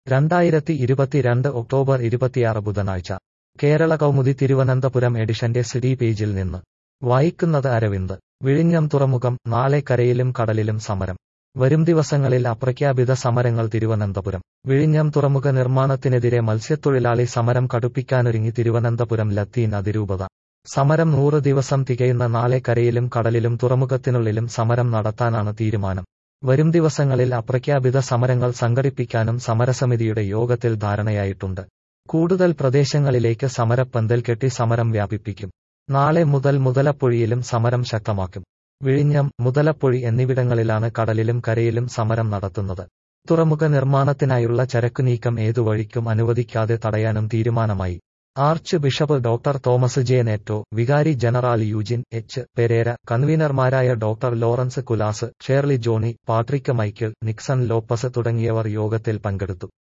രണ്ടായിരത്തി ഇരുപത്തിരണ്ട് ഒക്ടോബർ ഇരുപത്തിയാറ് ബുധനാഴ്ച കേരള കൗമുദി തിരുവനന്തപുരം എഡിഷന്റെ സിഡി പേജിൽ നിന്ന് വായിക്കുന്നത് അരവിന്ദ് വിഴിഞ്ഞം തുറമുഖം നാളെ കരയിലും കടലിലും സമരം വരും ദിവസങ്ങളിൽ അപ്രഖ്യാപിത സമരങ്ങൾ തിരുവനന്തപുരം വിഴിഞ്ഞം തുറമുഖ നിർമ്മാണത്തിനെതിരെ മത്സ്യത്തൊഴിലാളി സമരം കടുപ്പിക്കാനൊരുങ്ങി തിരുവനന്തപുരം ലത്തീൻ അതിരൂപത സമരം നൂറ് ദിവസം തികയുന്ന നാളെ കരയിലും കടലിലും തുറമുഖത്തിനുള്ളിലും സമരം നടത്താനാണ് തീരുമാനം വരും ദിവസങ്ങളിൽ അപ്രഖ്യാപിത സമരങ്ങൾ സംഘടിപ്പിക്കാനും സമരസമിതിയുടെ യോഗത്തിൽ ധാരണയായിട്ടുണ്ട് കൂടുതൽ പ്രദേശങ്ങളിലേക്ക് സമരപ്പന്തൽ കെട്ടി സമരം വ്യാപിപ്പിക്കും നാളെ മുതൽ മുതലപ്പൊഴിയിലും സമരം ശക്തമാക്കും വിഴിഞ്ഞം മുതലപ്പൊഴി എന്നിവിടങ്ങളിലാണ് കടലിലും കരയിലും സമരം നടത്തുന്നത് തുറമുഖ നിർമ്മാണത്തിനായുള്ള ചരക്കു നീക്കം ഏതു വഴിക്കും അനുവദിക്കാതെ തടയാനും തീരുമാനമായി archbishop doctor Thomas J Netto വികാരി ജനറൽ യൂജിൻ എച്ച് പെരേര കൺവീനർമാരായ doctor Lawrence Kulas Shirley Johnny Patrick Michael Nixon Lopez തുടങ്ങിയവർ യോഗത്തിൽ പങ്കെടുത്തു